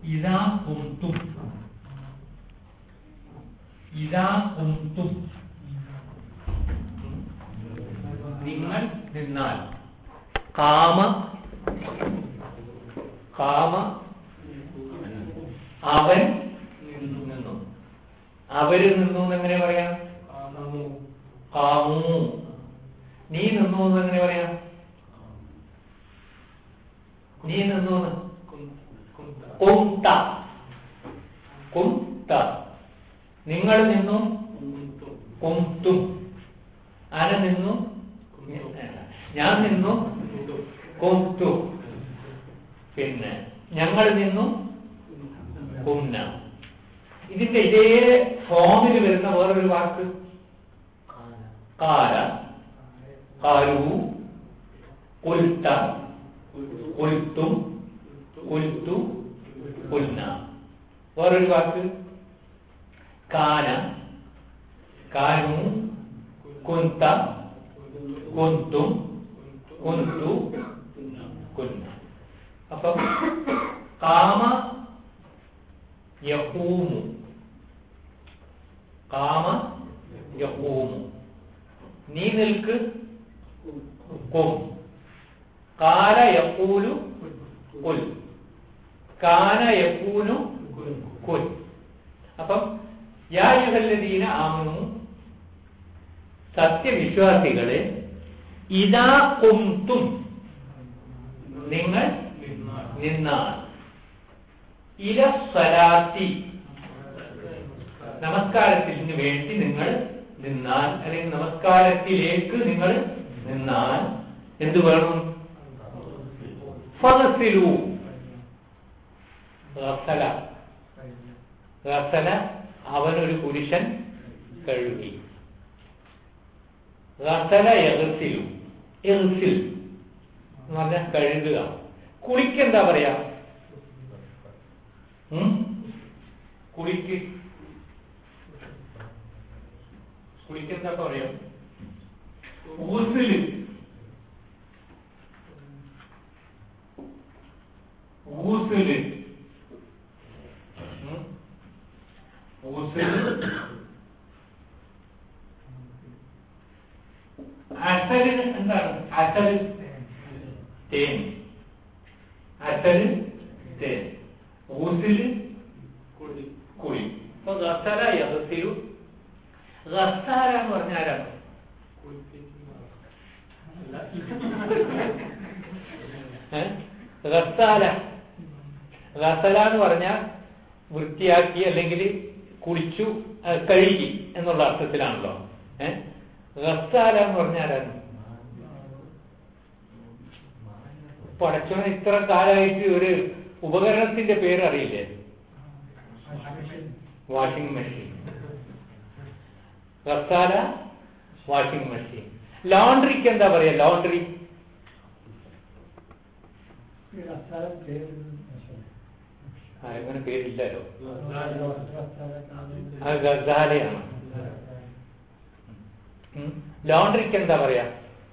ഇതാ കുന്തും ഇതാ കുന്തും നിങ്ങൾ നിന്നാൽ കാമ കാമ അവൻ നിന്നു അവര് നിന്നു എന്ന് എങ്ങനെ പറയാം കാമു നീ നിന്നു എന്ന് എങ്ങനെ പറയാം നീ നിന്നു എന്ന് കുന്ത കുന്ത നിങ്ങൾ നിന്നു കുന്തും ആന നിന്നു ഞാൻ നിന്നു കുന്തു പിന്നെ ഞങ്ങൾ നിന്നു കുന്ന ഇതിന്റെ ഇതേ ഫോമിൽ വരുന്ന വേറൊരു വാക്ക് കാല കാലു കുൽത്ത കുൽത്തും കുൽത്തു കുന്ന വേറൊരു വാക്ക് കാന കാനു കുന്ത കുന്തും കുന്തു കുന്ന അപ്പം കാമ യഹൂമു കാമ യഹൂമു നീ നിൽക്ക് കും കാല യക്കൂലു കുൽ കാന യക്കൂനു കുൽ അപ്പം യായുഹല്ലദീന ആമനു സത്യവിശ്വാസികളെ ഇതാ കുന്തും നിങ്ങൾ നിന്നാൽ ഇല സ്വലാത്തി നമസ്കാരത്തിന് വേണ്ടി നിങ്ങൾ നിന്നാൽ അല്ലെങ്കിൽ നമസ്കാരത്തിലേക്ക് നിങ്ങൾ നിന്നാൽ എന്തു വേണം ഫഗസിലു ഗസല ഗസല അവനൊരു പുരുഷൻ കഴുകി ഗസല യഗസിലു എഹ്സിൽ എന്ന് പറഞ്ഞാൽ കഴുകുക കുളിക്കെന്താ പറയാ ഉം? കുളിക്ക് കുളിക്കെന്താ പറയാ ഊസില് ഊസില് ഉം? ഊസില് അസലിന് എന്താണ് അസല് തേൻ അസല് തേൻ ഊസില് കുളി അപ്പൊ ഗസല യഹസിലു ഗസാല എന്ന് പറഞ്ഞ ആരാണ് ഏ? ഗസാല ഗസല എന്ന് പറഞ്ഞാൽ വൃത്തിയാക്കി അല്ലെങ്കിൽ കുളിച്ചു ആ, കഴുകി എന്നുള്ള അർത്ഥത്തിലാണല്ലോ ഏഹ് ഗസാല എന്ന് പറഞ്ഞ ആരാണ് പടച്ചവൻ ഇത്ര കാലമായിട്ട് ഒരു ഉപകരണത്തിന്റെ പേര് അറിയില്ലേ വാഷിംഗ് മെഷീൻ ഗസാല വാഷിംഗ് മെഷീൻ ലോണ്ടറിക്ക് എന്താ പറയാ ലോണ്ടറി ആ, അങ്ങനെ പേരില്ലല്ലോ അത് ഗസാലയാണ് ഉം. ലോണ്ടറിക്ക് എന്താ പറയാ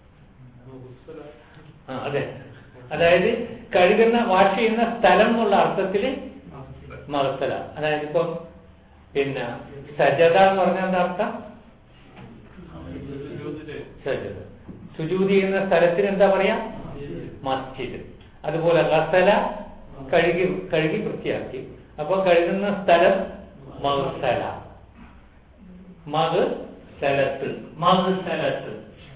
ആ അതെ അതായത് കഴുകുന്ന വാഷ് ചെയ്യുന്ന സ്ഥലം എന്നുള്ള അർത്ഥത്തില് മഹത്തല അതായത് ഇപ്പം പിന്നെ സജത എന്ന് പറഞ്ഞാൽ എന്താ അർത്ഥം സജത സുജൂതി ചെയ്യുന്ന സ്ഥലത്തിന് എന്താ പറയാ മസ്ജിദ് അതുപോലെ ഗസല കഴുകി കഴുകി വൃത്തിയാക്കി അപ്പൊ കഴുകുന്ന സ്ഥലം മഹസല മഹ് സ്ഥലത്ത് മഹ് സ്ഥലത്ത്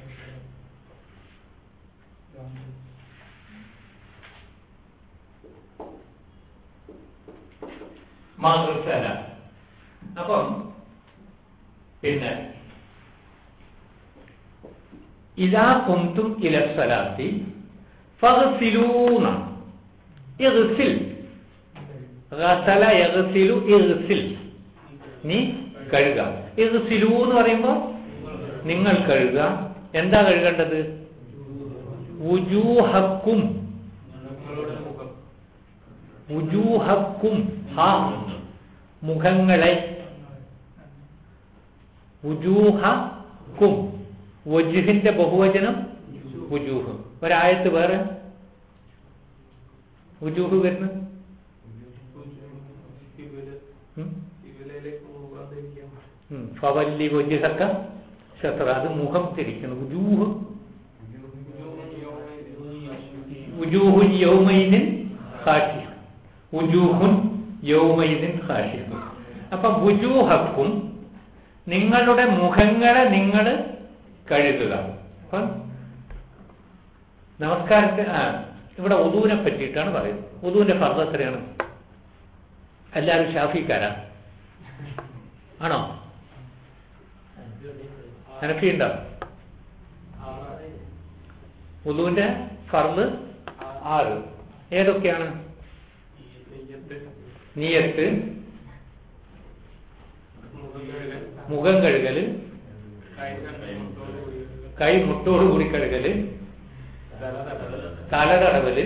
മഹസല അപ്പം പിന്നെ ഇതാ കുന്തും ഇലസ്വലാത്തി ഫഗ്സിലൂന ഇഗ്സിൽ ഗസല യഗ്സിലു ഇഗ്സിൽ നീ കഴുക ഇഗ്സിലു എന്ന് പറയുമ്പോൾ നിങ്ങൾ കഴുകുക എന്താ കഴുകേണ്ടത് ഉജൂഹക്കും ഉജൂഹക്കും ഹാ മുഖങ്ങളെ ഉജൂഹക്കും വജുഹിന്റെ ബഹുവചനം ഉജൂഹ് ഒരായത്ത് വേറെ ഉജൂഹ് വരുന്നത് ഉം. ഫവല്ലി വജ്ഹക ഷത്ര അത് മുഖം തിരിക്കണം ഉജൂഹ് ഉജൂഹുൻ യൗമൈദിൻ ഖാശിയ ഉജൂഹുൻ യൗമൈദിൻ ഖാശിയ അപ്പൊ വുജൂഹക്കും നിങ്ങളുടെ മുഖങ്ങളെ നിങ്ങൾ കഴുകുക അപ്പം നമസ്കാരത്തെ ആ ഇവിടെ ഉദൂനെ പറ്റിയിട്ടാണ് പറയുന്നത് ഉദൂന്റെ ഫർദ് എത്രയാണ് എല്ലാവരും ഷാഫിക്കാരാ ആണോ ഹനഫിയുണ്ടോ ഉദൂന്റെ ഫർദ് ആറ് ഏതൊക്കെയാണ് നീയത്ത് മുഖം കഴുകല് കൈ മുട്ടോട് കൂടി കഴുകല് തലതടവല്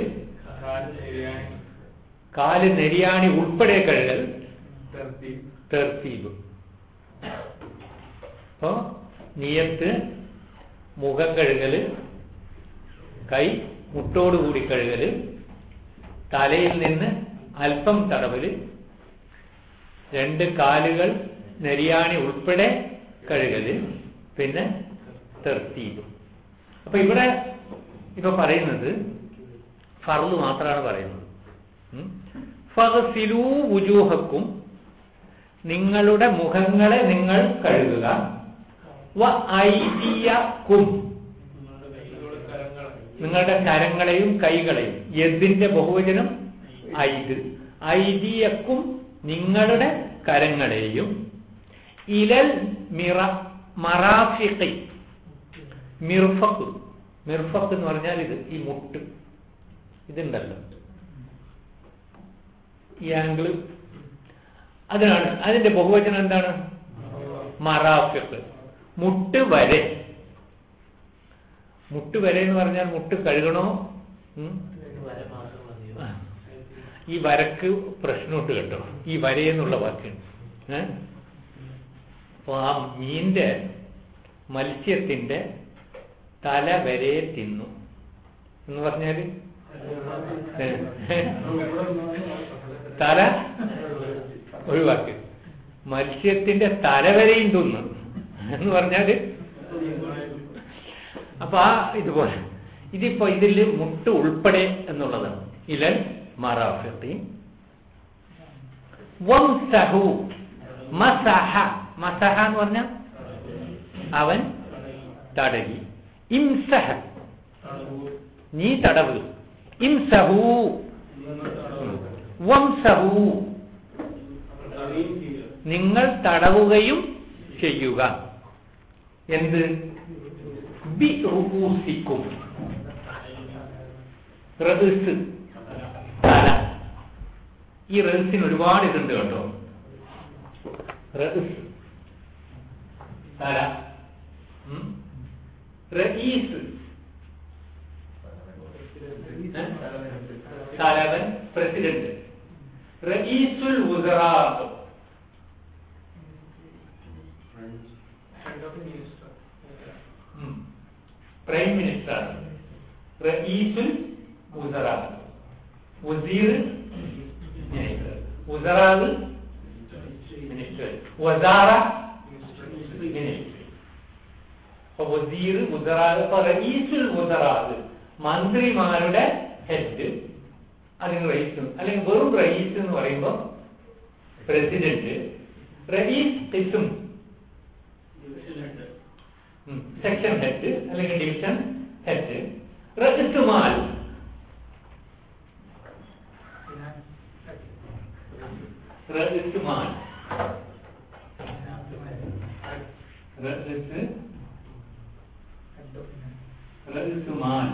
കാല് നെരിയാണി ഉൾപ്പെടെ കഴുകൽ തെർത്തീബ് അപ്പോ നിയത്ത് മുഖം കഴുകല് കൈ മുട്ടോടുകൂടി കഴുകല് തലയിൽ നിന്ന് അല്പം തടവല് രണ്ട് കാലുകൾ നെരിയാണി ഉൾപ്പെടെ കഴുകല് പിന്നെ തെർത്തീബ് അപ്പൊ ഇവിടെ ഇപ്പൊ പറയുന്നത് ഫർദ് മാത്രമാണ് പറയുന്നത് ഉം. ഫഗ്സിലൂ വുജൂഹക്കും നിങ്ങളുടെ മുഖങ്ങളെ നിങ്ങൾ കഴുകുക വ ഐദിയക്കും നിങ്ങളുടെ കരങ്ങളെയും കൈകളെയും യദിന്റെ ബഹുവചനം ഐദ് ഐദിയക്കും നിങ്ങളുടെ കരങ്ങളെയും ഇലൽ മിറ മറാഫിഖി മിർഫക്ക് മിർഫക്ക് എന്ന് പറഞ്ഞാൽ ഇത് ഈ മുട്ട് ഇതുണ്ടല്ലോ ഈ ആംഗിള് അതിനാണ് അതിന്റെ ബഹുവചനം എന്താണ് മറാഫിഖ് മുട്ട് വരെ മുട്ട് വരെ എന്ന് പറഞ്ഞാൽ മുട്ട് കഴുകണോ ഉം? ആ. ഈ വരക്ക് പ്രശ്നമുണ്ട് കേട്ടോ ഈ വര എന്നുള്ള വാക്കാണ് ഏ? അപ്പൊ ആ മീന്റെ മത്സ്യത്തിന്റെ തല വരെ തിന്നു എന്ന് പറഞ്ഞാല് ഏ? തല ഒഴിവാക്കി മത്സ്യത്തിന്റെ തലവരെയും തിന്നു എന്ന് പറഞ്ഞാല് അപ്പൊ ആ ഇതുപോലെ ഇതിപ്പോ ഇതിൽ മുട്ട് ഉൾപ്പെടെ എന്നുള്ളതാണ് ഇലൽ മറാഫി വംസഹു മസഹ മസഹ എന്ന് പറഞ്ഞ അവൻ തടവി ഇംസഹ നീ തടവ് ഇംസഹു വംസഹു നിങ്ങൾ തടവുകയും ചെയ്യുക എന്ത് ബി റുഊസിക്കും റഹസ് തല ഈ റഹസിന് ഒരുപാട് ഇതുണ്ട് കേട്ടോ റഹസ് തല ഉം. റഈസ് ഏ? തലവൻ പ്രസിഡന്റ് റഈസുൽ ഉസറാത്ത് ഉം. പ്രൈം മിനിസ്റ്റർ റഈസുൽ ഉസറാത്ത് വസീർ മിനിസ്റ്റർ ഉസറാവ് മിനിസ്റ്റർ വസാറ മിനിസ്റ്റർ അപ്പൊ വസീർ ഉസറാവ് അപ്പൊ റഈസുൽ ഉസറാവ് മന്ത്രിമാരുടെ ഹെഡ് അതിന് റئീസ് അല്ലെങ്കിൽ വെറും റئീസ് എന്ന് പറയുമ്പോൾ പ്രസിഡന്റ് റئീസ് കിസും സെക്ഷൻ ഹെഡ് അല്ലെങ്കിൽ ഡിവിഷൻ ഹെഡ് റജിസ്റ്റുമാൽ റജിസ്റ്റുമാൽ റജിസ്റ്റ് റജിസ്റ്റുമാൽ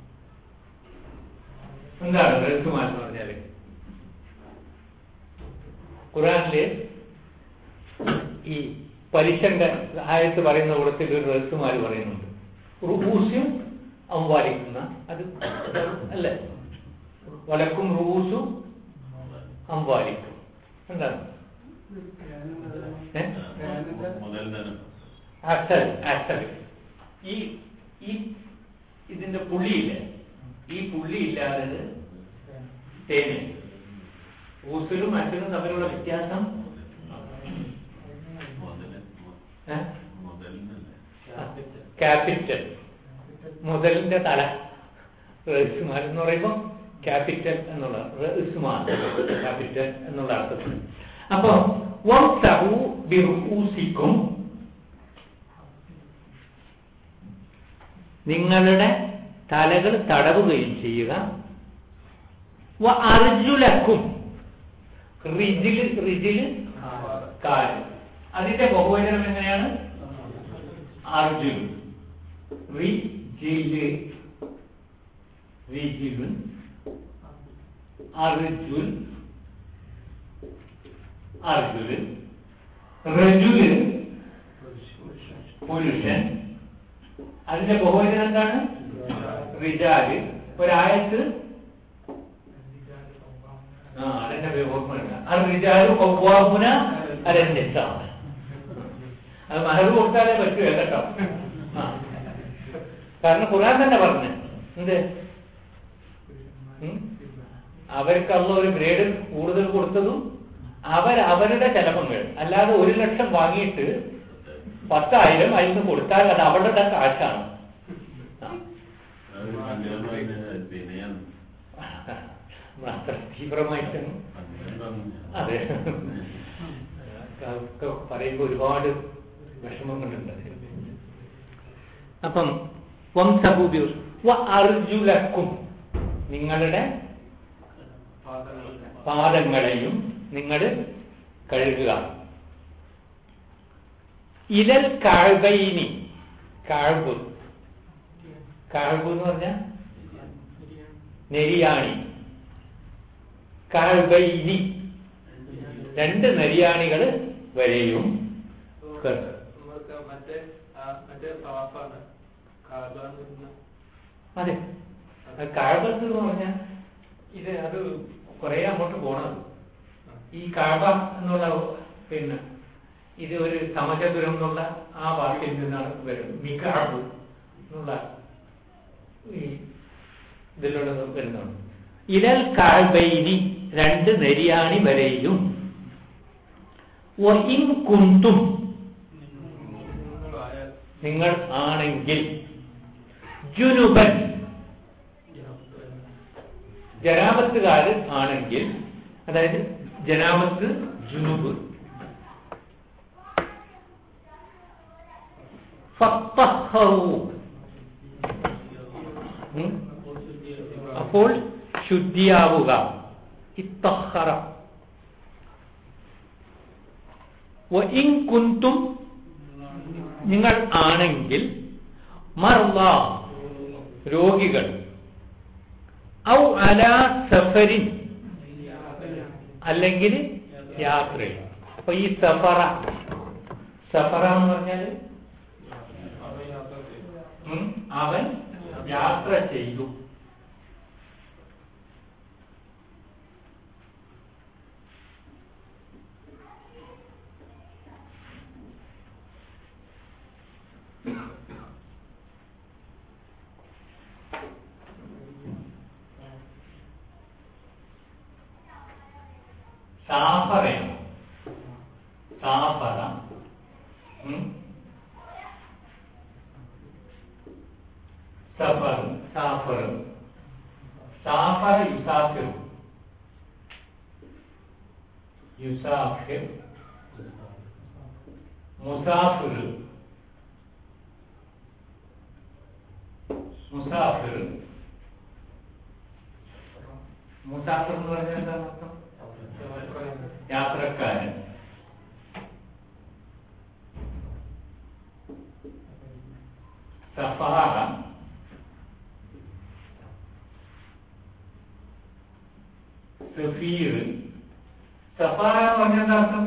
എന്താണ് റജിസ്റ്റുമാൽ എന്ന് പറഞ്ഞാല് ഖുറാനില് ഈ പലിശന്റെ ആയത്ത് പറയുന്ന കൂടത്തിൽ ഒരു റസുമാര് പറയുന്നുണ്ട് റുബൂസ്യം അംവാലിക്കുന്ന അത് അല്ലേ വലക്കും റുബൂസും അംവാലിക്കും എന്താണ് ഏ? അസൽ അസൽ ഈ ഈ ഇതിന്റെ പുള്ളിയില്ല ഈ പുള്ളി ഇല്ലാതെ തേന് ഊസിലും അസലും തമ്മിലുള്ള വ്യത്യാസം ഏ? മുതലിനല്ലേ ക്യാപിറ്റൽ മുതലിന്റെ തല റഹ്സ്മാൻ എന്ന് പറയുമ്പോൾ ക്യാപിറ്റൽ എന്നുള്ള റഹ്സ്മാൻ ക്യാപിറ്റൽ എന്നുള്ള അർത്ഥത്തിൽ അപ്പൊ വംസഹു ബിറൂസിക്കും നിങ്ങളുടെ തലകൾ തടവുകയും ചെയ്യുക വ അർജുലക്കും റിജില് റിജില് കാല് അതിന്റെ ബഹുവചനം എങ്ങനെയാണ് അർജുൻ റിജില് റിജിലുൻ അർജുൻ അർജുന് റജുല് പുരുഷൻ അതിന്റെ ബഹുവചനം എന്താണ് റിജാല് ഒരായത്ത് ആ അതെന്നെ ഓർമ്മയില്ല ആ റിജാല് കൊവ്വാമുന അരഞ്ഞിട്ടാണ് അത് മഹർ കൊടുത്താലേ പറ്റൂ കേട്ടോ ആ കാരണം ഖുർആൻ തന്നെ പറഞ്ഞു എന്ത് ഉം? അവർക്കുള്ള ഒരു ഗ്രേഡ് കൂടുതൽ കൊടുത്തതും അവർ അവരുടെ ചെലവങ്ങൾ അല്ലാതെ ഒരു ലക്ഷം വാങ്ങിയിട്ട് പത്തായിരം അതിൽ നിന്ന് കൊടുത്താൽ അത് അവരുടെ കാശാണ് ആ. അത് കല്യാണം കഴിഞ്ഞ വിനയം അത്ര തീവ്രമായിട്ടൊന്നും അങ്ങനെ പറഞ്ഞു അതെ ഒക്കെ പറയുമ്പോൾ ഒരുപാട് വിഷമങ്ങളുണ്ട് അപ്പം വംസഭൂപ്യൂർ വ അർജുലക്കും നിങ്ങളുടെ പാദങ്ങളെയും നിങ്ങൾ കഴുകുക ഇലൽ കാഴ്ബൈനി കാഴ്ബ് കാഴ്ബ് എന്ന് പറഞ്ഞാൽ നെരിയാണി കാഴ്ബൈനി രണ്ട് നെരിയാണികൾ വരെയും ക- നമുക്ക് മറ്റേ ആ, മറ്റേ തവാഫാണ് കാബാന്ന് പറഞ്ഞ അതെ അത് കാഴ്ബത്ത് എന്ന് പറഞ്ഞാൽ ഇത് അത് കുറെ അങ്ങോട്ട് പോണത് ഈ കാഴ്ബ എന്നുള്ള പിന്നെ ഇത് ഒരു സമചതുരം എന്നുള്ള ആ വാക്കിൽ നിന്നാണ് വരുന്നത് മിക്കാബ് എന്നുള്ള ഈ ഇതിലുള്ളത് വരുന്നുണ്ട് ഇലൽ കാഴ്ബൈനി രണ്ട് നെരിയാണി വരെയും ഇൻ കുന്തും നിങ്ങളായാൽ നിങ്ങൾ ആണെങ്കിൽ ജുനുബൻ ജനാപത്തുകാര് ആണെങ്കിൽ അതായത് ജനാപത്ത് ജുനുബ് ഫത്തഹറു. ഉം? അപ്പോൾ ശുദ്ധിയാവുക ഇത്തഹറ വഇൻ കുന്തും നിങ്ങൾ ആണെങ്കിൽ മർള രോഗികൾ ഔ അലാ സഫരിൻ അല്ലെങ്കിൽ യാത്രയിൽ അപ്പൊ ഈ സഫറ സഫറ എന്ന് പറഞ്ഞാൽ ഉം, അവൻ യാത്ര ചെയ്തു സാഫറയാണ് സാഫറ ഉം. സഫർ സാഫർ സാഫറ യുസാഫിർ യുസാഫിർ മുസാഫിർ മുസാഫിർ മുസാഫിർ എന്ന് പറഞ്ഞാൽ എന്താണ് അർത്ഥം യാത്രക്കാരൻ സഫാറ സഫീർ സഫാറ എന്ന് പറഞ്ഞാൽ എന്താ അർത്ഥം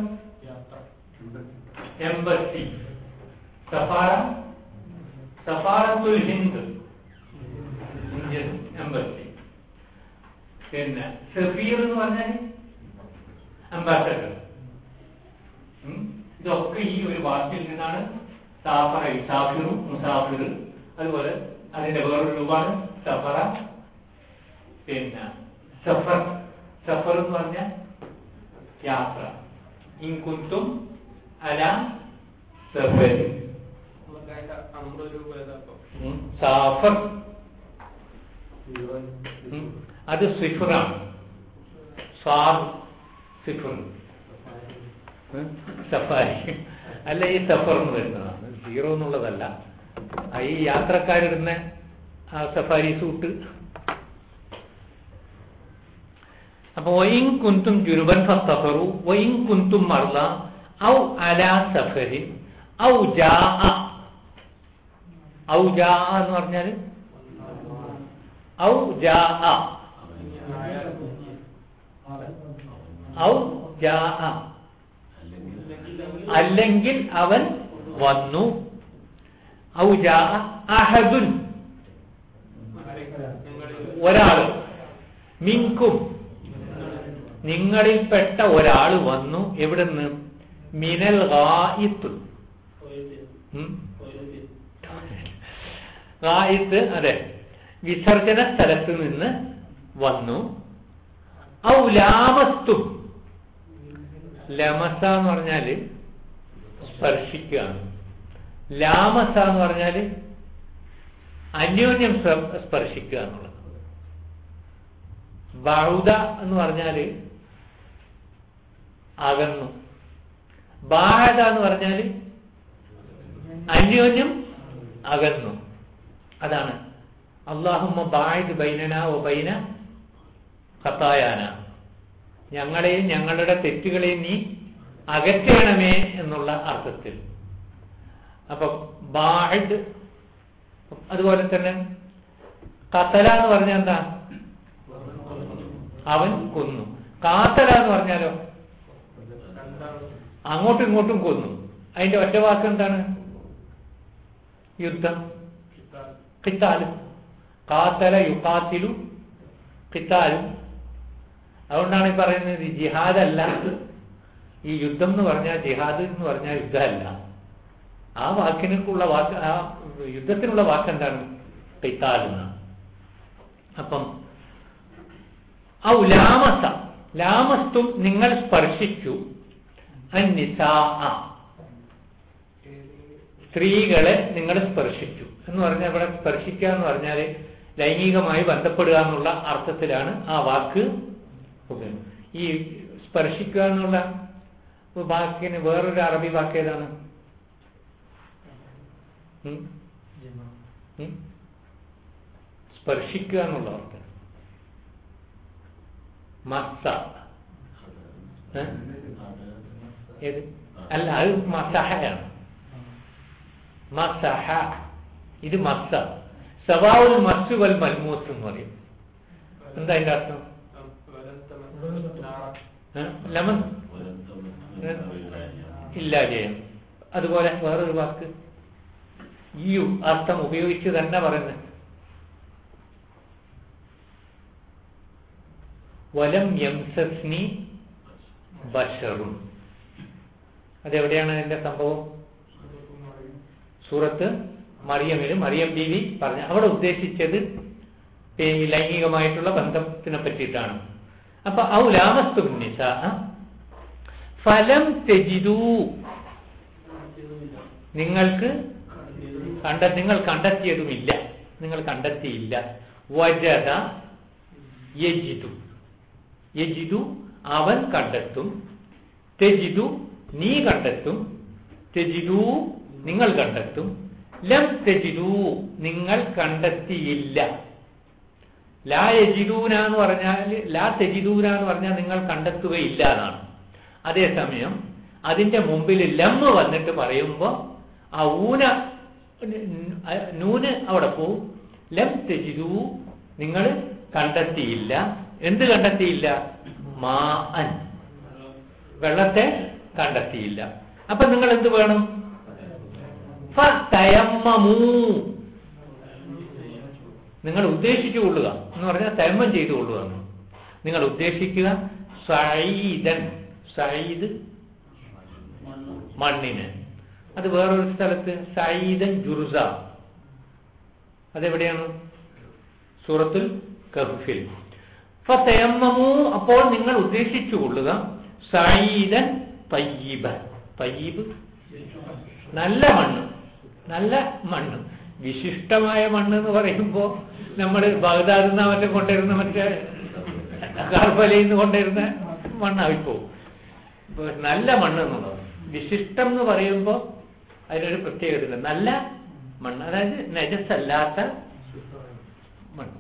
എംബസി സഫാറ സഫാറത്തുൽ ഹിന്ദ് ഇന്ത്യൻ എംബസി പിന്നെ സഫീർ എന്ന് പറഞ്ഞാൽ അംബാസഡർ ഉം? ഇതൊക്കെ ഈ ഒരു വാക്കിൽ നിന്നാണ് സാഫറ സാഫിറു മുസാഫിർ അതുപോലെ അതിന്റെ വേറൊരു രൂപമാണ് സഫറ പിന്നെ സഫർ സഫർ എന്ന് പറഞ്ഞാൽ യാത്ര ഇൻകുന്തും അല സഫരി നമുക്ക് അതിന്റെ അമ്പത് രൂപ ഏതാപ്പം ഉം. സാഫർ ഉം. അത് സിഫറാണ് സാദ് സിഫർ ഉം. സഫാരി അല്ല ഈ സഫർ എന്ന് വരുന്നതാണ് സീറോ എന്നുള്ളതല്ല ആ ഈ യാത്രക്കാരിടുന്ന ആ സഫാരി സൂട്ട് അപ്പൊ വൈൻ കുന്തും ജുനുബൻ ഫസ്തഫറു വൈൻ കുന്തും മർല ഔ അലാ സഫരിൻ ഔ ജാ ഔ ജാ എന്ന് പറഞ്ഞാൽ ഔ ജാ ഔ ജാ അല്ലെങ്കിൽ അല്ലെങ്കിൽ അവൻ വന്നു ഔ ജാ അഹദുൻ ഒരാൾ മിങ്കും നിങ്ങളിൽപ്പെട്ട ഒരാൾ വന്നു എവിടുന്ന് മിനൽ ഗായിത്ത് ഉം? ഗായിത്ത് അതെ വിസർജന സ്ഥലത്ത് നിന്ന് വന്നു ഔ ലാമസ്തും ലമസ എന്ന് പറഞ്ഞാല് സ്പർശിക്കുകയാണ് ലാമസ എന്ന് പറഞ്ഞാല് അന്യോന്യം സ്പ- സ്പർശിക്കുക എന്നുള്ളത് ബൗദ എന്ന് പറഞ്ഞാല് അകന്നു ബാഹത എന്ന് പറഞ്ഞാല് അന്യോന്യം അകന്നു അതാണ് അള്ളാഹുമ്മ ബായത് ബൈനന ഓ ബൈന ഖത്തായാന ഞങ്ങളെയും ഞങ്ങളുടെ തെറ്റുകളെയും നീ അകറ്റണമേ എന്നുള്ള അർത്ഥത്തിൽ അപ്പൊ ബാഹദ് അതുപോലെ തന്നെ കത്തല എന്ന് പറഞ്ഞാൽ എന്താ അവൻ കൊന്നു കാത്തല എന്ന് പറഞ്ഞാലോ അങ്ങോട്ടും ഇങ്ങോട്ടും കൊന്നു അതിന്റെ ഒറ്റ വാക്ക് എന്താണ് യുദ്ധം കിത്താലും കാത്തല യുക്കാത്തിലു കിത്താലും അതുകൊണ്ടാണ് ഈ പറയുന്നത് ജിഹാദ് അല്ല ഈ യുദ്ധം എന്ന് പറഞ്ഞാൽ ജിഹാദ് എന്ന് പറഞ്ഞാൽ യുദ്ധമല്ല ആ വാക്കിനുള്ള വാക്ക് ആ യുദ്ധത്തിനുള്ള വാക്ക് എന്താണ് കിത്താൽ എന്നാണ് അപ്പം ഔ ലാമസ ലാമസ്തും നിങ്ങൾ സ്പർശിച്ചു അന്നിസാ സ്ത്രീകളെ നിങ്ങൾ സ്പർശിച്ചു എന്ന് പറഞ്ഞാൽ ഇവിടെ സ്പർശിക്കുക എന്ന് പറഞ്ഞാൽ ലൈംഗികമായി ബന്ധപ്പെടുക എന്നുള്ള അർത്ഥത്തിലാണ് ആ വാക്ക് ഉപയോഗം ഈ സ്പർശിക്കുക എന്നുള്ള വാക്കിന് വേറൊരു അറബി വാക്ക് ഏതാണ് ഉം? ഉം? സ്പർശിക്കുക എന്നുള്ള അർത്ഥം മസ്സ ഏ? ഏത് അല്ല അത് മസഹയാണ് മസഹ ഇത് മസ്സ സവാവുൽ മസ്സു വൽ മൽമൂസ് എന്ന് പറയും എന്താ അതിന്റെ അർത്ഥം ഏ? ലെമൺ ഇല്ല ജയം അതുപോലെ വേറൊരു വാക്ക് ഈ അർത്ഥം ഉപയോഗിച്ച് തന്നെ പറയുന്നത് വലം യംസസ്നി ബഷറും അതെവിടെയാണ് അതിന്റെ സംഭവം സൂറത്ത് മറിയമില് മറിയം ബീവി പറഞ്ഞ അവിടെ ഉദ്ദേശിച്ചത് ഈ ലൈംഗികമായിട്ടുള്ള ബന്ധത്തിനെ പറ്റിയിട്ടാണ് അപ്പൊ ഔ ലാമസ്തു നിസ ഫലം തെജിദൂ നിങ്ങൾക്ക് കണ്ട നിങ്ങൾ കണ്ടെത്തിയതുമില്ല നിങ്ങൾ കണ്ടെത്തിയില്ല വജത യജിദു യജിദു അവൻ കണ്ടെത്തും തെജിദു നീ കണ്ടെത്തും തെജിദു നിങ്ങൾ കണ്ടെത്തും ലം തെജിദു നിങ്ങൾ കണ്ടെത്തിയില്ല ലാ യജിദൂന എന്ന് പറഞ്ഞാൽ ലാ തെജിദൂന എന്ന് പറഞ്ഞാൽ നിങ്ങൾ കണ്ടെത്തുകയില്ല എന്നാണ് അതേസമയം അതിന്റെ മുമ്പിൽ ലമ്മ് വന്നിട്ട് പറയുമ്പോൾ ആ ഊന നൂന് അവിടെ പോവും ലം തെജിദൂ നിങ്ങൾ കണ്ടെത്തിയില്ല എന്ത് കണ്ടെത്തിയില്ല മാ അൻ വെള്ളത്തെ കണ്ടെത്തിയില്ല അപ്പൊ നിങ്ങൾ എന്ത് വേണം ഫതയമ്മമൂ. നിങ്ങൾ ഉദ്ദേശിച്ചു കൊള്ളുക എന്ന് പറഞ്ഞാൽ തയമ്മം ചെയ്തു കൊള്ളുക എന്ന്. നിങ്ങൾ ഉദ്ദേശിക്കുക സൈദൻ സൈദ് മണ്ണിന് അത് വേറൊരു സ്ഥലത്ത് സൈദൻ ജുർസ അതെവിടെയാണ് സൂറത്തുൽ കഹ്ഫിൽ ഫതയമ്മമൂ അപ്പോൾ നിങ്ങൾ ഉദ്ദേശിച്ചു കൊള്ളുക സൈദൻ തയ്യിബ തയ്യിബ് നല്ല മണ്ണ് നല്ല മണ്ണ് വിശിഷ്ടമായ മണ്ണ് എന്ന് പറയുമ്പോൾ നമ്മൾ ബഗ്ദാദിൽ നിന്ന് മറ്റേ കൊണ്ടുവരുന്ന മറ്റേ കാർബലയിൽ നിന്ന് കൊണ്ടുവരുന്ന മണ്ണായിപ്പോവും ഇപ്പൊ നല്ല മണ്ണ് എന്നുള്ളത് വിശിഷ്ടം എന്ന് പറയുമ്പോൾ അതിനൊരു പ്രത്യേകത ഉണ്ട് നല്ല മണ്ണ് അതായത് നജസല്ലാത്ത മണ്ണ്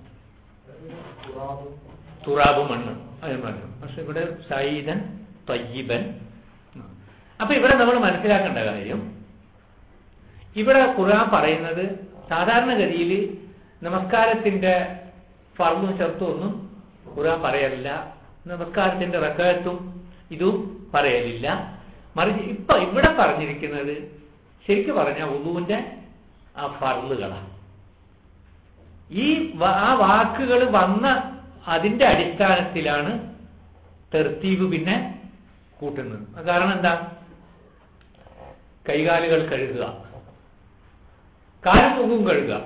തുറാബ് മണ്ണ് അത് പറഞ്ഞു പക്ഷെ ഇവിടെ സൈദൻ തയ്യിബൻ അപ്പൊ ഇവിടെ നമ്മൾ മനസ്സിലാക്കേണ്ട കാര്യം ഇവിടെ ഖുർആൻ പറയുന്നത് സാധാരണഗതിയിൽ നമസ്കാരത്തിന്റെ ഫർമും ചെറുത്തും ഒന്നും ഖുർആൻ പറയലില്ല നമസ്കാരത്തിന്റെ റക്കത്തും ഇതും പറയലില്ല മറിച്ച് ഇപ്പൊ ഇവിടെ പറഞ്ഞിരിക്കുന്നത് ശരിക്കും പറഞ്ഞ ഉദുവിന്റെ ആ ഫർളുകളാണ് ഈ വ- ആ വാക്കുകൾ വന്ന അതിന്റെ അടിസ്ഥാനത്തിലാണ് തെർത്തീബ് പിന്നെ കൂട്ടുന്നത് അത് കാരണം എന്താ കൈകാലുകൾ കഴുകുക കാലും മുഖവും കഴുകുക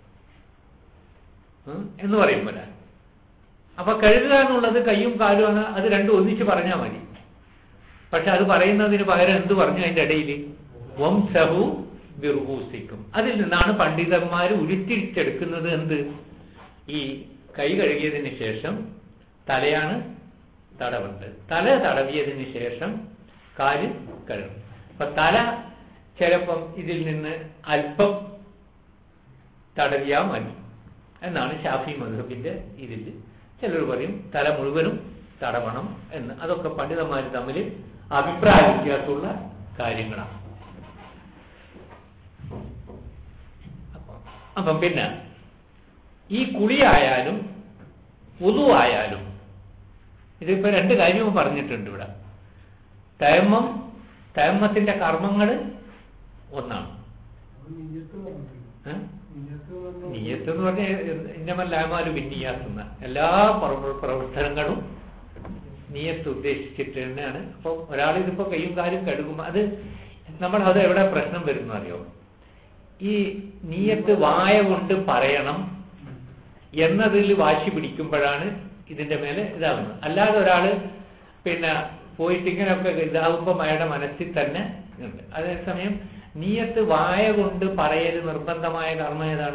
ഉം, എന്ന് പറയും പോലെ അപ്പൊ കഴുകുക എന്നുള്ളത് കൈയും കാലുമാണ് അത് രണ്ടും ഒന്നിച്ച് പറഞ്ഞാൽ മതി പക്ഷെ അത് പറയുന്നതിന് പകരം എന്ത് പറഞ്ഞു അതിന്റെ ഇടയിൽ വംസഹു വിർഹൂസിക്കും അതിൽ നിന്നാണ് പണ്ഡിതന്മാർ ഉരുത്തിരിച്ചെടുക്കുന്നത് എന്ത് ഈ കൈ കഴുകിയതിന് ശേഷം തലയാണ് തടവുണ്ട് തല തടവിയതിന് ശേഷം കാല് കഴുകും അപ്പൊ തല ചിലപ്പം ഇതിൽ നിന്ന് അല്പം തടവിയാ മതി എന്നാണ് ഷാഫി മധുഹബിന്റെ ഇതിൽ ചിലർ പറയും തല മുഴുവനും തടവണം എന്ന് അതൊക്കെ പണ്ഡിതന്മാർ തമ്മിൽ അഭിപ്രായ വ്യത്യാസമുള്ള കാര്യങ്ങളാണ് അപ്പം- അപ്പം പിന്നെ ഈ കുളിയായാലും ഉതു ആയാലും ഇതിപ്പോ രണ്ട് കാര്യവും പറഞ്ഞിട്ടുണ്ട് ഇവിടെ തയമ്മം തയമ്മത്തിന്റെ കർമ്മങ്ങൾ ഒന്നാണ് ഏ? നീയത്ത് എന്ന് പറഞ്ഞ ഇന്നമല്ലാമാല് പിന്നിയാത്തുന്ന എല്ലാ പ്രവ- പ്രവർത്തനങ്ങളും നീയത്ത് ഉദ്ദേശിച്ചിട്ട് തന്നെയാണ് അപ്പം ഒരാൾ ഇതിപ്പോ കൈയും കാലും കഴുകുമ്പോൾ അത് നമ്മൾ അത് എവിടെ പ്രശ്നം വരുന്നു അറിയോ ഈ നീയത്ത് വായ കൊണ്ട് പറയണം എന്നതിൽ വാശി പിടിക്കുമ്പോഴാണ് ഇതിന്റെ മേലെ ഇതാകുന്നത് അല്ലാതെ ഒരാള് പിന്നെ പോയിട്ട് ഇങ്ങനെയൊക്കെ ഇതാകുമ്പോൾ അയാളുടെ മനസ്സിൽ തന്നെ ഉണ്ട് അതേസമയം നീയത്ത് വായ കൊണ്ട് പറയൽ നിർബന്ധമായ കർമ്മം ഏതാണ്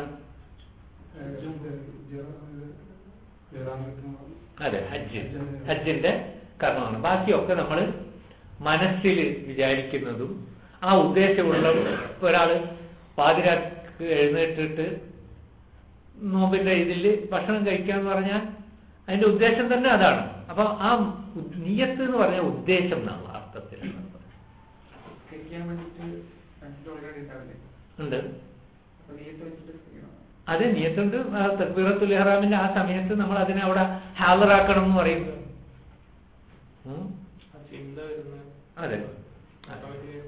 അതെ ഹജ്ജ് ഹജ്ജിന്റെ കർമ്മമാണ് ബാക്കിയൊക്കെ നമ്മൾ മനസ്സിൽ വിചാരിക്കുന്നതും ആ ഉദ്ദേശമുള്ള ഒരാൾ പാതിരാക്ക് എഴുന്നേറ്റിട്ട് നോമ്പിന്റെ ഇതിൽ ഭക്ഷണം കഴിക്കാന്ന് പറഞ്ഞാൽ അതിന്റെ ഉദ്ദേശം തന്നെ അതാണ് അപ്പൊ ആ ഉദ്- നീയത്ത് എന്ന് പറഞ്ഞ ഉദ്ദേശം എന്നാണ് അർത്ഥത്തിൽ കഴിക്കാൻ വേണ്ടിട്ട് രണ്ടു ഓൾറെഡി ഉണ്ടാവില്ലേ ഉണ്ട് അപ്പൊ നീട്ട് വെച്ചിട്ട് ചെയ്യണം അത് നീയത്തുണ്ട് തക്ബീറത്തുൽ ഇഹ്റാമിന്റെ ആ സമയത്ത് നമ്മൾ അതിനെ അവിടെ ഹാജറാക്കണം എന്ന് പറയും ഉം. ആ ചിന്ത വരുന്ന അതെ ഓട്ടോമാറ്റിക്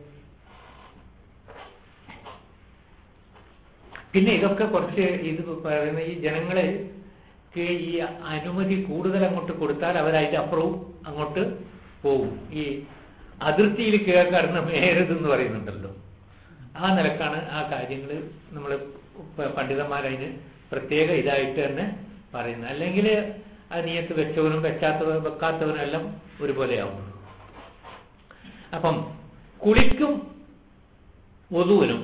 പിന്നെ ഇതൊക്കെ കുറച്ച് ഇത് പറയുന്ന ഈ ജനങ്ങളെ ക്ക് ഈ അനുമതി കൂടുതൽ അങ്ങോട്ട് കൊടുത്താൽ അവരതിന്റെ അപ്പുറവും അങ്ങോട്ട് പോകും ഈ അതിർത്തിയിൽ കയറി കടന്ന് മേരതെന്ന് പറയുന്നുണ്ടല്ലോ ആ നിലക്കാണ് ആ കാര്യങ്ങൾ നമ്മൾ പണ്ഡിതന്മാരതിന് പ്രത്യേക ഇതായിട്ട് തന്നെ പറയുന്നത് അല്ലെങ്കിൽ ആ നീയത്ത് വെച്ചവനും വെച്ചാത്തവനും വെക്കാത്തവനും എല്ലാം ഒരുപോലെയാവും അപ്പം കുളിക്കും വധുവിനും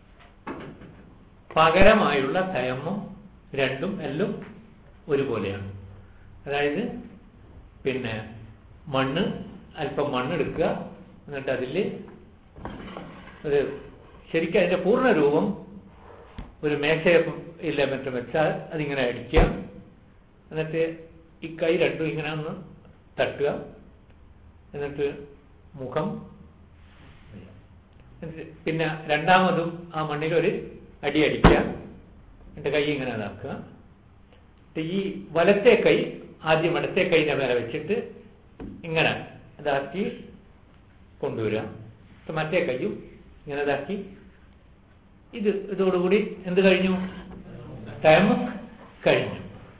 പകരമായുള്ള തയമ്മം രണ്ടും എല്ലാം ഒരുപോലെയാണ് അതായത് പിന്നെ മണ്ണ് അല്പം മണ്ണെടുക്കുക എന്നിട്ട് അതിൽ ഒരു ശരിക്കും അതിൻ്റെ പൂർണ്ണ രൂപം ഒരു മേശയില്ല മറ്റും വെച്ചാൽ അതിങ്ങനെ അടിക്കുക എന്നിട്ട് ഈ കൈ രണ്ടും ഇങ്ങനെ ഒന്ന് തട്ടുക എന്നിട്ട് മുഖം എന്നിട്ട് പിന്നെ രണ്ടാമതും ആ മണ്ണിലൊരു അടി അടിക്കുക എൻ്റെ കൈ ഇങ്ങനെ ഇതാക്കുക എന്നിട്ട് ഈ വലത്തെ കൈ ആദ്യം ഇടത്തെ കൈൻ്റെ മേലെ വെച്ചിട്ട് ഇങ്ങനെ ഇതാക്കി കൊണ്ടുവരിക എന്നിട്ട് മറ്റേ കൈയും ഇങ്ങനെ ഇതാക്കി ഇത് ഇതോടുകൂടി എന്ത് കഴിഞ്ഞു ടൈം കഴിഞ്ഞു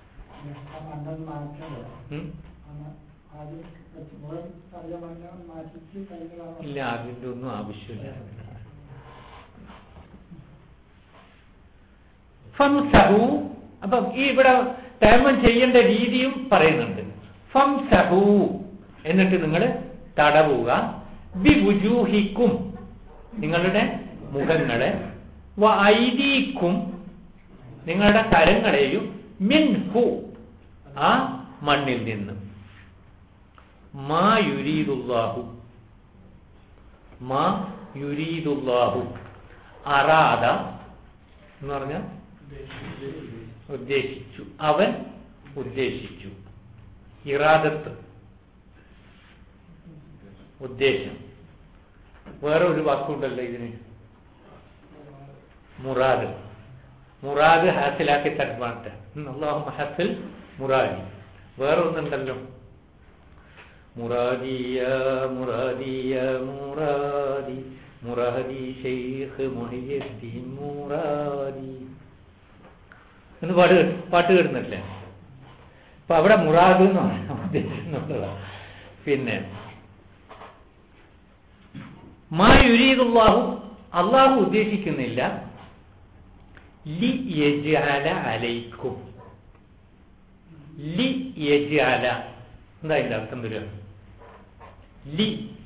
ഉം? ഇല്ല അതിൻ്റെ ഒന്നും ആവശ്യമില്ല ഫംസഹു അപ്പം ഈ ഇവിടെ തേമം ചെയ്യേണ്ട രീതിയും പറയുന്നുണ്ട് ഫംസഹു എന്നിട്ട് നിങ്ങൾ തടവുക ബിവുജൂഹിക്കും നിങ്ങളുടെ മുഖങ്ങളെ വ ഐദീക്കും നിങ്ങളുടെ കരങ്ങളെയും മിൻഹു ആ മണ്ണിൽ നിന്ന് മാ യുരീദുല്ലാഹു മാ യുരീദുല്ലാഹു അറാദ എന്ന് പറഞ്ഞാൽ ഉദ്ദേശിച്ചു അവൻ ഉദ്ദേശിച്ചു ഇറാദത്ത് ഉദ്ദേശം വേറെ ഒരു വാക്കുണ്ടല്ലോ ഇതിന് മുറാദ് മുറാദ് ഹാസിലാക്കി തരുമാട്ടെ അള്ളാഹു ഹസിൽ മുറാദി വേറെ ഒന്നുണ്ടല്ലോ മുറാദിയ മുറാദിയ മുറാദി മുറാദി ഷെയ്ഖ് മൊഹിയുദ്ദീൻ മുറാദി എന്ന് പാട്ട് പാട്ട് കേടുന്നില്ലേ അപ്പൊ അവിടെ മുറാദ് എന്ന് പറയാൻ ഉദ്ദേശിക്കുന്നുള്ളതാണ് പിന്നെ മാ യുരീദുല്ലാഹു അള്ളാഹു ഉദ്ദേശിക്കുന്നില്ല ലി യജ്അല അലൈക്കും ലി യജ്അല എന്താ ഇതിന്റെ അർത്ഥം വരിക ലി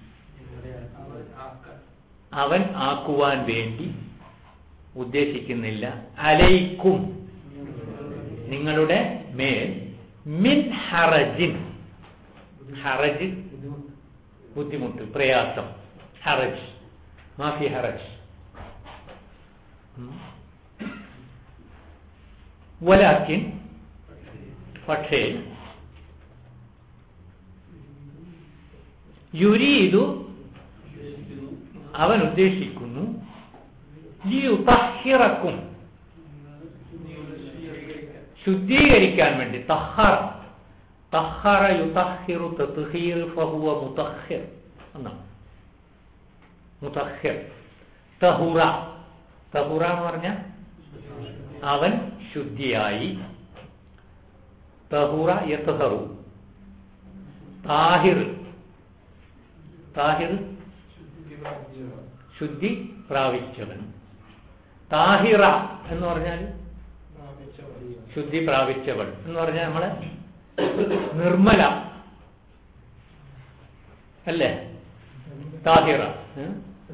അവൻ ആക്കുവാൻ വേണ്ടി ഉദ്ദേശിക്കുന്നില്ല അലൈക്കും നിങ്ങളുടെ മേൽ മിൻ ഹറജിൻ ഹറജ് ബുദ്ധിമുട്ട് പ്രയാസം ഹറജ് മാഫി ഹറജ് വലാക്കിൻ പക്ഷേ യുരീതു അവൻ ഉദ്ദേശിക്കുന്നു ലിയുതഹിറക്കും ശുദ്ധീകരിക്കാൻ വേണ്ടി തഹറ തഹറ യുതഹിറു തത്ഹീർ ഫഹുവ മുതഹിർ എന്നാണ് മുതഹിർ തഹുറ തഹുറ എന്ന് പറഞ്ഞാൽ അവൻ ശുദ്ധിയായി തഹുറ യത്തഹറു താഹിർ താഹിർ ശുദ്ധി പ്രാപിച്ചവൻ താഹിറ എന്ന് പറഞ്ഞാൽ ശുദ്ധി പ്രാപിച്ചവൾ എന്ന് പറഞ്ഞാൽ നമ്മളെ നിർമ്മല അല്ലേ താഹിറ ഏ?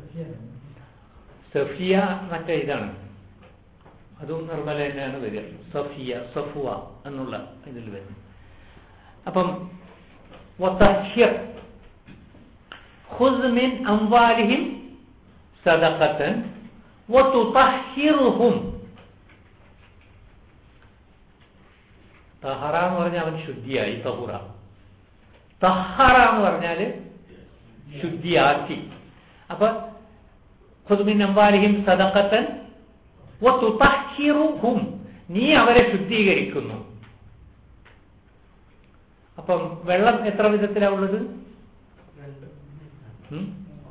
സഫിയ മറ്റേ ഇതാണ് അതും നിർമ്മല തന്നെയാണ് വരിക സഫിയ സഫുവ എന്നുള്ള ഇതിൽ വരുന്നത് അപ്പം വതഹ്യർ خذ من أموالهم صدقة وتطهرهم തഹറ എന്ന് പറഞ്ഞാൽ അവൻ ശുദ്ധിയായി തഹുറ തഹറ എന്ന് പറഞ്ഞാൽ ശുദ്ധിയാക്കി അപ്പൊ ഖുദ്മിൻ അംവാലിഹിം സദഖത്തൻ വതുതഹിറുഹും നീ അവരെ ശുദ്ധീകരിക്കുന്നു അപ്പം വെള്ളം എത്ര വിധത്തിലാ ഉള്ളത് ഉം?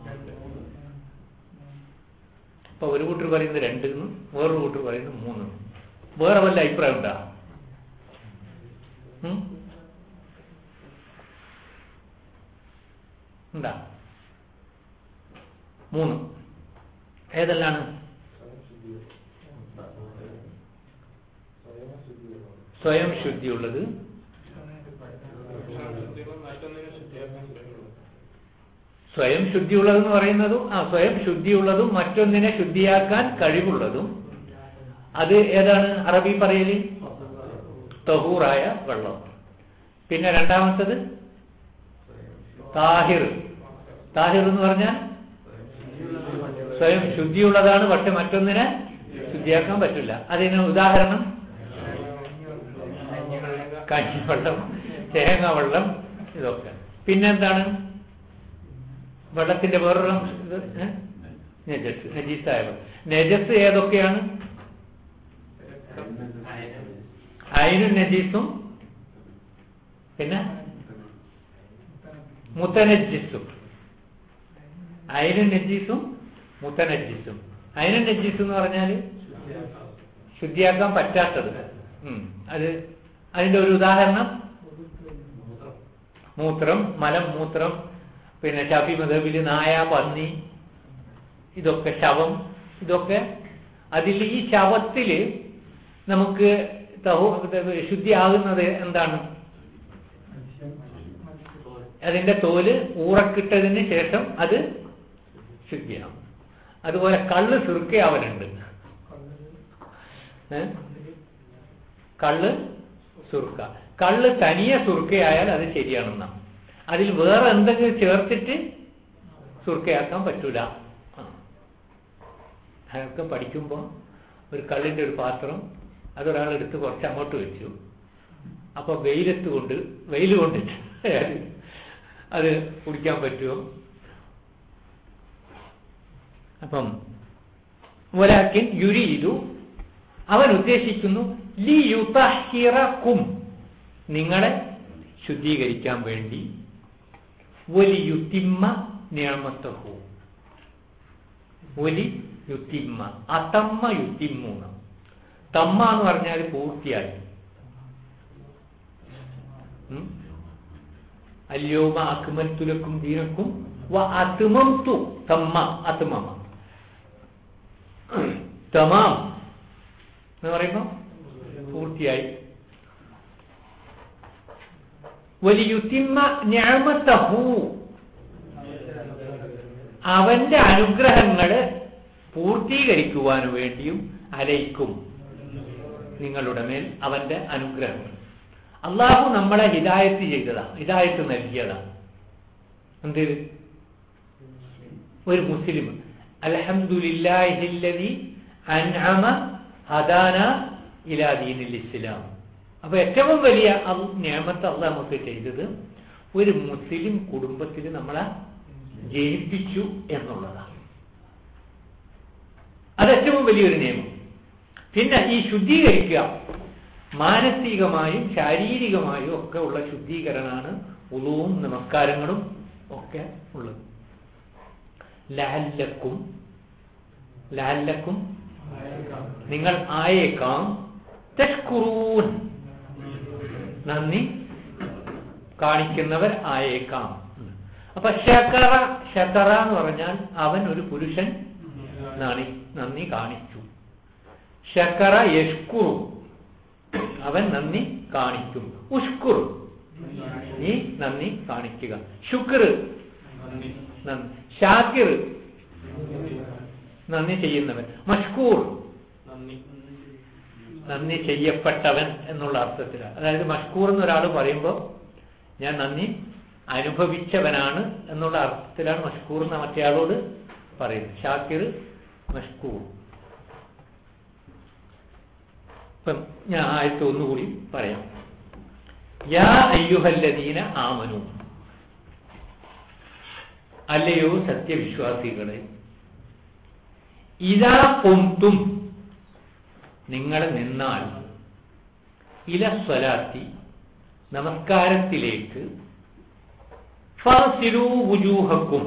അപ്പൊ ഒരു കൂട്ടർ പറയുന്നത് രണ്ട് എന്നും വേറൊരു കൂട്ടർ പറയുന്നത് മൂന്ന് എന്നും. വേറെ വല്ല അഭിപ്രായം ഉണ്ടാ ഉം? ഉണ്ടാ മൂന്ന് ഏതെല്ലാണ് സ്വയം ശുദ്ധിയുള്ളത് സ്വയം ശുദ്ധിയുള്ളതെന്ന് പറയുന്നതും ആ സ്വയം ശുദ്ധിയുള്ളതും മറ്റൊന്നിനെ ശുദ്ധിയാക്കാൻ കഴിവുള്ളതും അത് ഏതാണ് അറബി പറയല് തഹൂറായ വെള്ളം പിന്നെ രണ്ടാമത്തത് താഹിർ താഹിർ എന്ന് പറഞ്ഞാൽ സ്വയം ശുദ്ധിയുള്ളതാണ് പക്ഷെ മറ്റൊന്നിനെ ശുദ്ധിയാക്കാൻ പറ്റില്ല അതിന് ഉദാഹരണം കഞ്ഞിവെള്ളം തേങ്ങ വെള്ളം ഇതൊക്കെ പിന്നെന്താണ് വെള്ളത്തിന്റെ വേറൊരു ഇത് ഏ? നജസ് നജീസായ വെള്ളം നജസ് ഏതൊക്കെയാണ് അയിനും നജീസും പിന്നെ മുത്തനജിസും അയിനും നജീസും മുത്തനജിസും അയിനും നജീസ് എന്ന് പറഞ്ഞാൽ ശുദ്ധിയാക്കാൻ പറ്റാത്തത് ഉം. അത് അതിന്റെ ഒരു ഉദാഹരണം മൂത്രം മലം മൂത്രം പിന്നെ ഷാഫി മതബില് നായ പന്നി ഇതൊക്കെ ശവം ഇതൊക്കെ അതിൽ ഈ ശവത്തില് നമുക്ക് തഹു ശുദ്ധിയാകുന്നത് എന്താണ് അതിന്റെ തോല് ഊറക്കിട്ടതിന് ശേഷം അത് ശുദ്ധിയാകും അതുപോലെ കള്ള് സുറുക്കയാവലുണ്ട് ഏ? കള്ള് സുറുക്ക കള്ള് തനിയെ സുറുക്കയായാൽ അത് ശരിയാണെന്നാണ് അതിൽ വേറെ എന്തെങ്കിലും ചേർത്തിട്ട് സുറുക്കയാക്കാൻ പറ്റൂല ആ. അതൊക്കെ പഠിക്കുമ്പോൾ ഒരു കള്ളിൻ്റെ ഒരു പാത്രം അതൊരാൾ എടുത്ത് കുറച്ച് അങ്ങോട്ട് വെച്ചു അപ്പോൾ വെയിലത്ത് കൊണ്ട് വെയിൽ കൊണ്ടിട്ട് അത് കുടിക്കാൻ പറ്റുമോ അപ്പം ഒരാക്കിൻ യുരീതു അവൻ ഉദ്ദേശിക്കുന്നു ലി യുതഹിറക്കും നിങ്ങളെ ശുദ്ധീകരിക്കാൻ വേണ്ടി ഒലി യുത്തിമ്മ നിയമത്തഹു ഒലി യുത്തിമ്മ അതമ്മ യുത്തിമ്മൂന്ന് തമ്മ എന്ന് പറഞ്ഞാൽ പൂർത്തിയായി ഉം? അല്യോമ അക്മൽത്തുലക്കും ദീനക്കും വ അത്മംതു തമ്മ അത്മമ തമാം എന്ന് പറയുമ്പോൾ പൂർത്തിയായി വലിയുത്തിമ്മ ഞാമത്തഹു അവന്റെ അനുഗ്രഹങ്ങള് പൂർത്തീകരിക്കുവാൻ വേണ്ടിയും അലയിക്കും നിങ്ങളുടെ മേൽ അവന്റെ അനുഗ്രഹങ്ങൾ അള്ളാഹു നമ്മളെ ഹിദായത്ത് ചെയ്തതാ ഹിദായത്ത് നൽകിയതാ എന്ത് ഒരു മുസ്ലിം അൽഹംദുലില്ലാഹില്ലദി അൻഅമ ഹദാന ഇലാ ദീനിൽ ഇസ്ലാം അപ്പൊ ഏറ്റവും വലിയ നിയമത്ത് അള്ളാഹ് നമുക്ക് ചെയ്തത് ഒരു മുസ്ലിം കുടുംബത്തിൽ നമ്മളെ ജനിപ്പിച്ചു എന്നുള്ളതാണ് അത് ഏറ്റവും വലിയൊരു നിയമം പിന്നെ ഈ ശുദ്ധീകരിക്കുക മാനസികമായും ശാരീരികമായും ഒക്കെ ഉള്ള ശുദ്ധീകരണമാണ് ഉളവും നമസ്കാരങ്ങളും ഒക്കെ ഉള്ളത് ലാലക്കും ലാലക്കും നിങ്ങൾ ആയേക്കാം തഷ്കുറൂൻ നന്ദി കാണിക്കുന്നവർ ആയേക്കാം അപ്പൊ ഷക്കറ ഷക്കറ എന്ന് പറഞ്ഞാൽ അവൻ ഒരു പുരുഷൻ നന്ദി നന്ദി കാണിച്ചു ഷക്കറ യഷ്കുറു അവൻ നന്ദി കാണിക്കും ഉഷ്കുർ നീ നന്ദി കാണിക്കുക ശുക്ർ നന്ദി ഷാക്കിർ നന്ദി ചെയ്യുന്നവൻ മഷ്കൂർ നന്ദി നന്ദി ചെയ്യപ്പെട്ടവൻ എന്നുള്ള അർത്ഥത്തിലാണ് അതായത് മഷ്കൂർ എന്നൊരാൾ പറയുമ്പോൾ ഞാൻ നന്ദി അനുഭവിച്ചവനാണ് എന്നുള്ള അർത്ഥത്തിലാണ് മഷ്കൂർ എന്ന മറ്റേയാളോട് പറയുന്നത് ഷാക്കിർ മഷ്കൂർ ഇപ്പം ഞാൻ ആയത്ത് ഒന്നുകൂടി പറയാം യാ അയ്യുഹല്ലദീന ആമനു അല്ലയോ സത്യവിശ്വാസികളെ ഇതാ പൊന്തും നിങ്ങൾ നിന്നാൽ ഇല സ്വലാത്തി നമസ്കാരത്തിലേക്ക് ഫസിലു വുജൂഹക്കും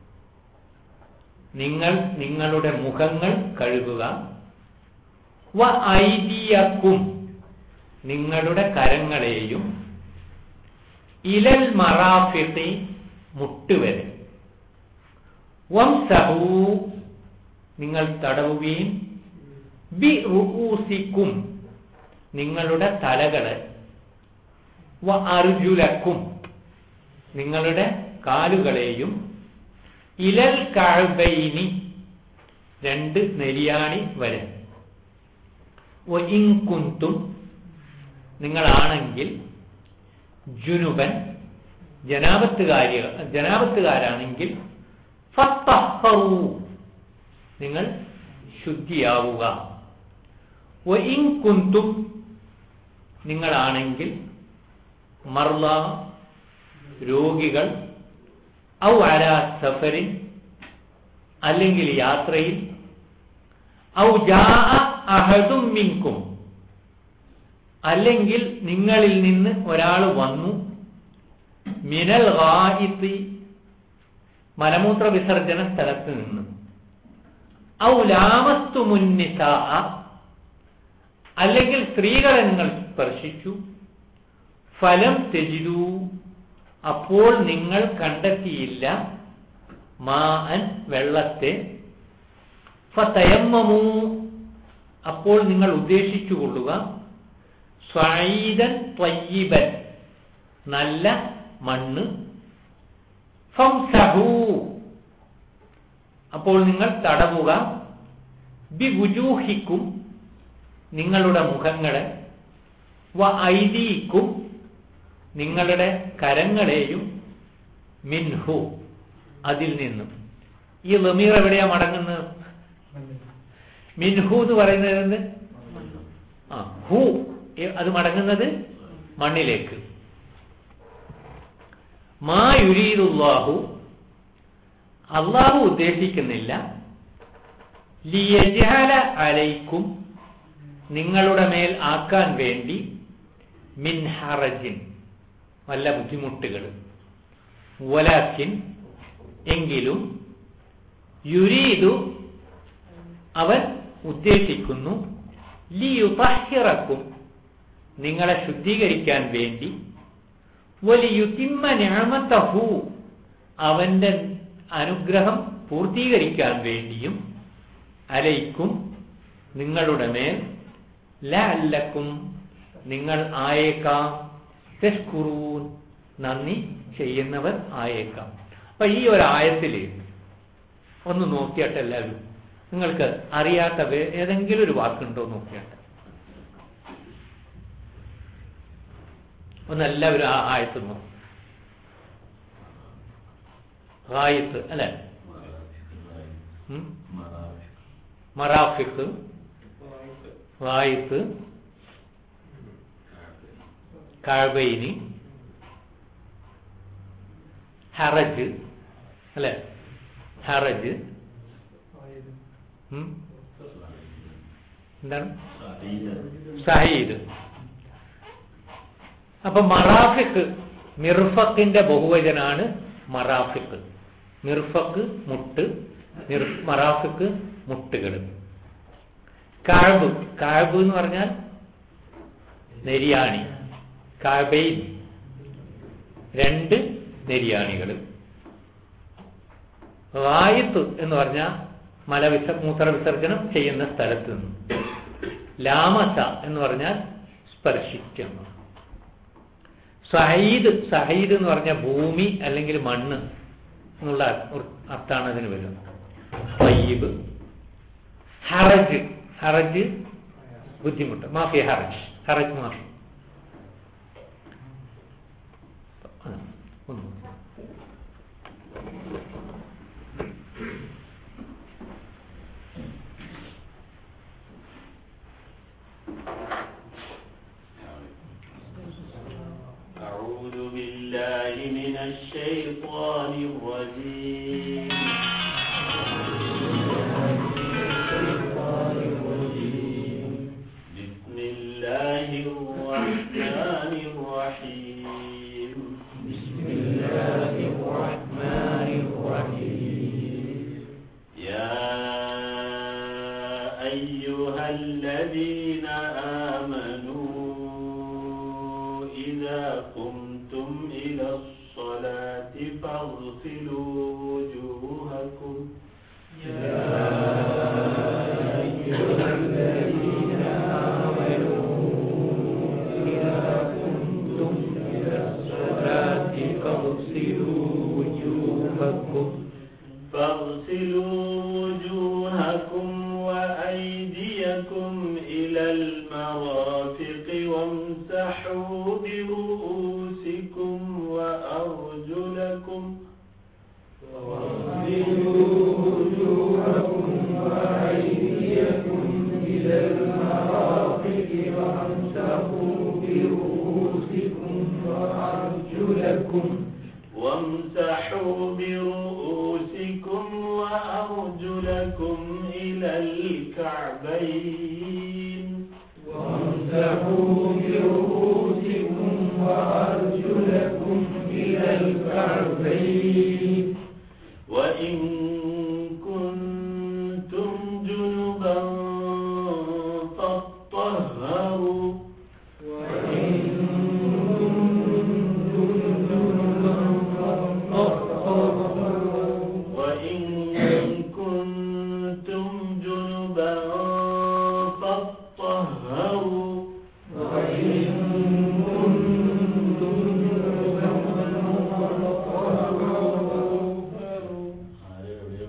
നിങ്ങൾ നിങ്ങളുടെ മുഖങ്ങൾ കഴുകുക വ ഐദിയക്കും നിങ്ങളുടെ കരങ്ങളെയും ഇലൽ മറാഫിഖി മുട്ടുവരെ വംസഹൂ നിങ്ങൾ തടവുകയും ബി റുഊസിക്കും നിങ്ങളുടെ തലകളെ വ അർജുലക്കും നിങ്ങളുടെ കാലുകളെയും ഇലൽ കഴബൈനി രണ്ട് നെരിയാണി വരെ ഒ ഇൻകുന്തും നിങ്ങളാണെങ്കിൽ ജുനുബൻ ജനാപത്തുകാരി ജനാപത്തുകാരാണെങ്കിൽ ഫത്തഹറൂ നിങ്ങൾ ശുദ്ധിയാവുക ഒ ഇൻകുന്തും നിങ്ങളാണെങ്കിൽ മർല രോഗികൾ ഔ അല സഫരിൻ അല്ലെങ്കിൽ യാത്രയിൽ ഔ ജാ അഹദും മിൻകും അല്ലെങ്കിൽ നിങ്ങളിൽ നിന്ന് ഒരാൾ വന്നു മിനൽ ഗായിത്തി മലമൂത്ര വിസർജന സ്ഥലത്ത് നിന്ന് ഔ ലാമസ്തു മുന്നിസ അല്ലെങ്കിൽ സ്ത്രീകളെ നിങ്ങൾ സ്പർശിച്ചു ഫലം തെജിതു അപ്പോൾ നിങ്ങൾ കണ്ടെത്തിയില്ല മാ അൻ വെള്ളത്തെ ഫതയമ്മമു അപ്പോൾ നിങ്ങൾ ഉദ്ദേശിച്ചു കൊള്ളുക സ്വൈതൻ ത്വയ്യിബൻ നല്ല മണ്ണ് ഫംസഹു അപ്പോൾ നിങ്ങൾ തടവുക ബി വുജൂഹിക്കും നിങ്ങളുടെ മുഖങ്ങളെ വ ഐദീക്കും നിങ്ങളുടെ കരങ്ങളെയും മിൻഹു അതിൽ നിന്നും ഈ ലമീർ എവിടെയാ മടങ്ങുന്നത് മിൻഹു എന്ന് പറയുന്നത് എന്ത്? ആ ഹു എ- അത് മടങ്ങുന്നത് മണ്ണിലേക്ക് മാ യുരീദുല്ലാഹു അള്ളാഹു ഉദ്ദേശിക്കുന്നില്ല ലിയജാല അലൈക്കും നിങ്ങളുടെ മേൽ ആക്കാൻ വേണ്ടി മിൻ ഹറജിൻ വല്ല ബുദ്ധിമുട്ടുകൾ വലാക്കിൻ എങ്കിലും യുരീദു അവൻ ഉദ്ദേശിക്കുന്നു ലിയുതഹിറക്കും നിങ്ങളെ ശുദ്ധീകരിക്കാൻ വേണ്ടി വലിയുത്തിമ്മ ഞാമത്തഹു അവന്റെ അനുഗ്രഹം പൂർത്തീകരിക്കാൻ വേണ്ടിയും അലൈക്കും നിങ്ങളുടെ മേൽ ലഅല്ലക്കും നിങ്ങൾ ആയേക്കാം തെഷ്കുറൂൻ നന്ദി ചെയ്യുന്നവർ ആയേക്കാം അപ്പൊ ഈ ഒരു ആയത്തിൽ ഒന്ന് നോക്കിയാട്ടെ എല്ലാവരും നിങ്ങൾക്ക് അറിയാത്ത വേ- ഏതെങ്കിലും ഒരു വാക്കുണ്ടോ നോക്കിയാട്ടെ ഒന്ന് എല്ലാവരും ആ ആയത്ത് നോക്കും റായത്ത് അല്ലെ ഉം? മറാഫിക്ക് റായത്ത് കഴബൈനി ഹറജ് അല്ലെ ഹറജ് ഉം? എന്താണ് സഹീദ് അപ്പൊ മറാഫിക്ക് മിർഫക്കിന്റെ ബഹുവചനാണ് മറാഫിക്ക് മിർഫക്ക് മുട്ട് മിർ- മറാഫിക്ക് മുട്ടുകൾ കാഴ്ബ് കാഴ്ബ് എന്ന് പറഞ്ഞാൽ നെരിയാണി കാബൈൻ രണ്ട് നെരിയാണികൾ വായത്ത് എന്ന് പറഞ്ഞാൽ മലവിസ മൂത്രവിസർജനം ചെയ്യുന്ന സ്ഥലത്ത് നിന്ന് ലാമസ എന്ന് പറഞ്ഞാൽ സ്പർശിക്കണം സഹീദ് സഹീദ് എന്ന് പറഞ്ഞ ഭൂമി അല്ലെങ്കിൽ മണ്ണ് എന്നുള്ള അർത്ഥാണ് അതിന് വരുന്നത് തയ്യബ് ഹറജ് ഹറജ് ബുദ്ധിമുട്ട് മാഫി ഹറജ് ഹറജ് മാഫി ആ, ഒന്ന് أعوذ بالله من الشيطان الرجيم بسم الله الرحمن الرحيم بسم الله الرحمن الرحيم يا أيها الذين آمنوا إذا قمتم إلى الصلاة فاغسلوا وجوهكم فاغسلوا وجوهكم وأيديكم إلى المرافق وامسحوا برؤوسكم وأرجلكم وامسحوا برؤوسكم وأرجلكم إلى الكعبين وإن كنتم جنبا فاطهروا وإن كنتم جنبا فاطهروا ആരെ എവിടെയാ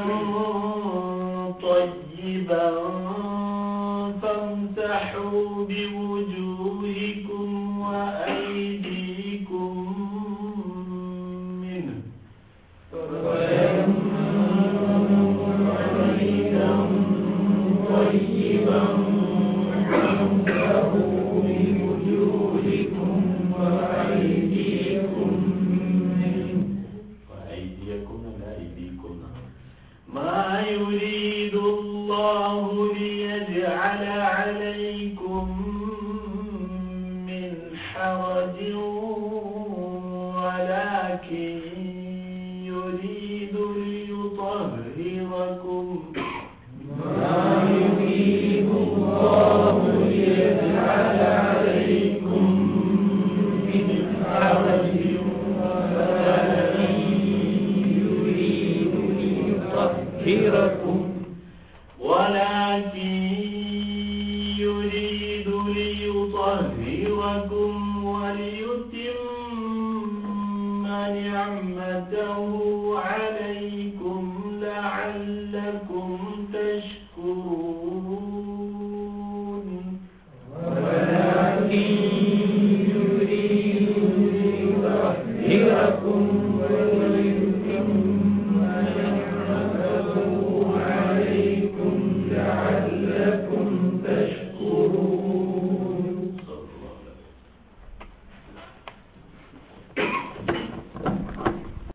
طيبا فامسحوا بوجوهكم وأيديكم منه وأيديكم لا أيديكم ما يريد الله ليجعل عليكم من حرج ولكن يريد ليطهركم ما يريد الله ليجعل عليكم من حرج ولكن يريد ليطهركم ولكن يريد ليطهركم وليتم نعمته عليكم لعلكم تشكرون